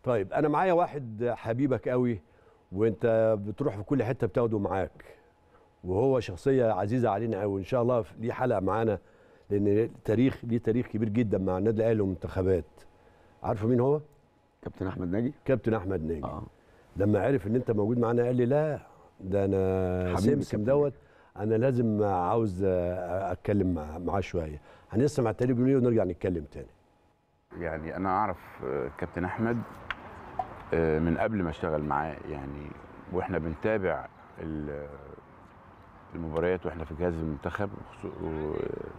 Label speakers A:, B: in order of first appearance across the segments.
A: طيب انا معايا واحد حبيبك قوي وانت بتروح في كل حته بتاخده معاك وهو شخصيه عزيزه علينا قوي ان شاء الله ليه حلقه معانا لان تاريخ ليه تاريخ كبير جدا مع النادي الاهلي والمنتخبات عارفه مين هو
B: كابتن احمد ناجي
A: كابتن احمد ناجي
B: اه
A: لما عرف ان انت موجود معانا قال لي لا ده انا
B: حبيبي
A: سمسم
B: كابتن
A: دوت انا لازم عاوز اتكلم مع- معاه شويه هنسمع التاريخ بيقول ايه ونرجع نتكلم تاني
C: يعني انا اعرف آه، كابتن احمد آه، من قبل ما اشتغل معاه يعني واحنا بنتابع ال- المباريات واحنا في جهاز المنتخب خصو- و-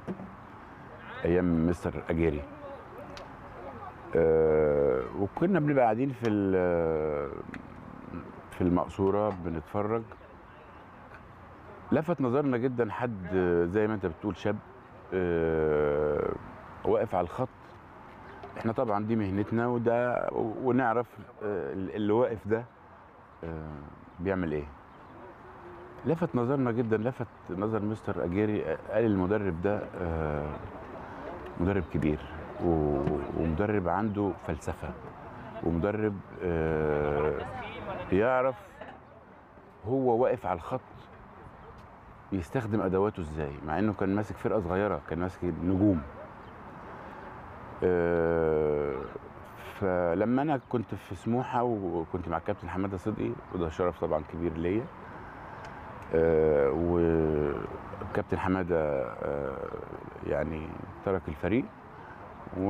C: ايام مستر اجيري آه، وكنا بنبقى قاعدين في ال- في المقصوره بنتفرج لفت نظرنا جدا حد زي ما انت بتقول شاب آه، واقف على الخط احنا طبعا دي مهنتنا وده ونعرف آه، اللي واقف ده آه، بيعمل ايه لفت نظرنا جدا لفت نظر مستر اجيري آه، قال المدرب ده آه، مدرب كبير و- ومدرب عنده فلسفه ومدرب آه، يعرف هو واقف على الخط يستخدم ادواته ازاي مع انه كان ماسك فرقه صغيره كان ماسك نجوم آه، فلما انا كنت في سموحه وكنت مع الكابتن حماده صدقي وده شرف طبعا كبير ليا آه، والكابتن حماده آه، يعني ترك الفريق و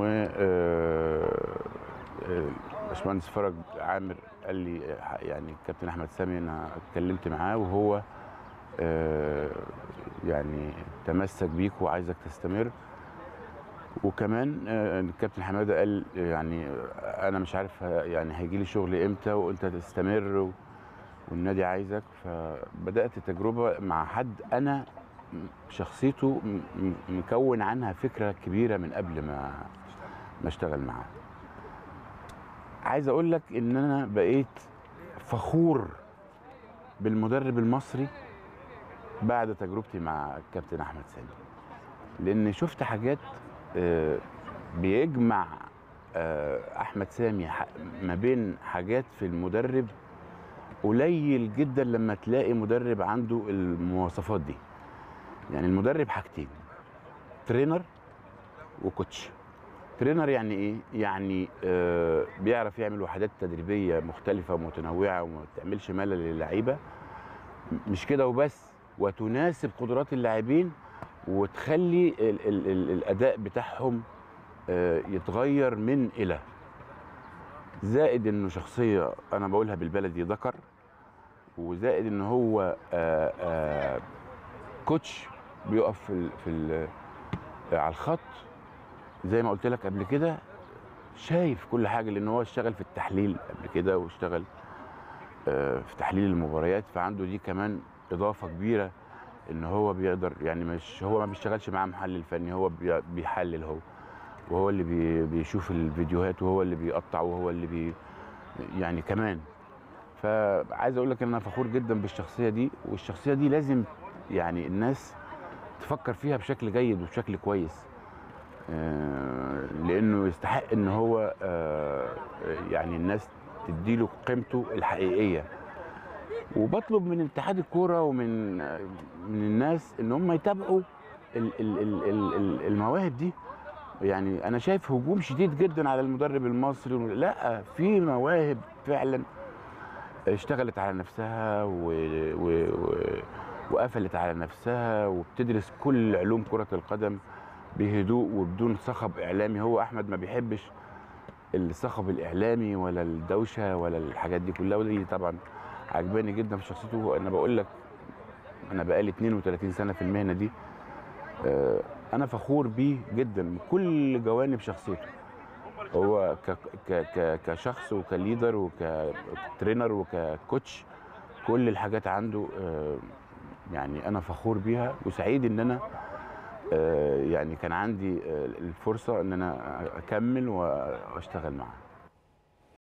C: آه، آه، باشمهندس فرج عامر قال لي آه، يعني الكابتن احمد سامي انا اتكلمت معاه وهو آه، يعني تمسك بيك وعايزك تستمر وكمان آه، الكابتن حماده قال يعني آه، انا مش عارف ه- يعني هيجي لي شغل امتى وانت تستمر و- والنادي عايزك فبدات تجربه مع حد انا م- شخصيته م- م- مكون عنها فكره كبيره من قبل ما ما اشتغل معاه عايز اقول لك ان انا بقيت فخور بالمدرب المصري بعد تجربتي مع الكابتن احمد سامي لان شفت حاجات آه، بيجمع آه، احمد سامي ح- ما بين حاجات في المدرب قليل جدا لما تلاقي مدرب عنده المواصفات دي يعني المدرب حاجتين ترينر وكوتش ترينر يعني ايه يعني آه بيعرف يعمل وحدات تدريبيه مختلفه ومتنوعه وما تعملش ملل للعيبه مش كده وبس وتناسب قدرات اللاعبين وتخلي ال ال ال الاداء بتاعهم آه، يتغير من الى زائد انه شخصيه انا بقولها بالبلدي ذكر وزائد ان هو آه، آه، كوتش بيقف في ال في ال على الخط زي ما قلت لك قبل كده شايف كل حاجه لان هو اشتغل في التحليل قبل كده واشتغل آه، في تحليل المباريات فعنده دي كمان اضافه كبيره ان هو بيقدر يعني مش هو ما بيشتغلش معاه محلل فني هو بي- بيحلل هو وهو اللي بي بيشوف الفيديوهات وهو اللي بيقطع وهو اللي بي يعني كمان فعايز اقول لك ان انا فخور جدا بالشخصيه دي والشخصيه دي لازم يعني الناس تفكر فيها بشكل جيد وبشكل كويس آه، لانه يستحق ان هو آه، يعني الناس تديله قيمته الحقيقيه وبطلب من اتحاد الكوره ومن من الناس ان هم يتابعوا ال- ال- ال- ال- ال- المواهب دي يعني انا شايف هجوم شديد جدا على المدرب المصري لا في مواهب فعلا اشتغلت على نفسها و... و... و... وقفلت على نفسها وبتدرس كل علوم كرة القدم بهدوء وبدون صخب إعلامي هو أحمد ما بيحبش الصخب الإعلامي ولا الدوشة ولا الحاجات دي كلها ودي طبعا عجباني جدا في شخصيته أنا بقول لك أنا بقالي 32 سنة في المهنة دي آه، أنا فخور بيه جدا من كل جوانب شخصيته هو ك ك ك كشخص وكليدر وكترينر وككوتش كل الحاجات عنده آه، يعني انا فخور بيها وسعيد ان انا آه، يعني كان عندي آه، الفرصه ان انا اكمل واشتغل معاه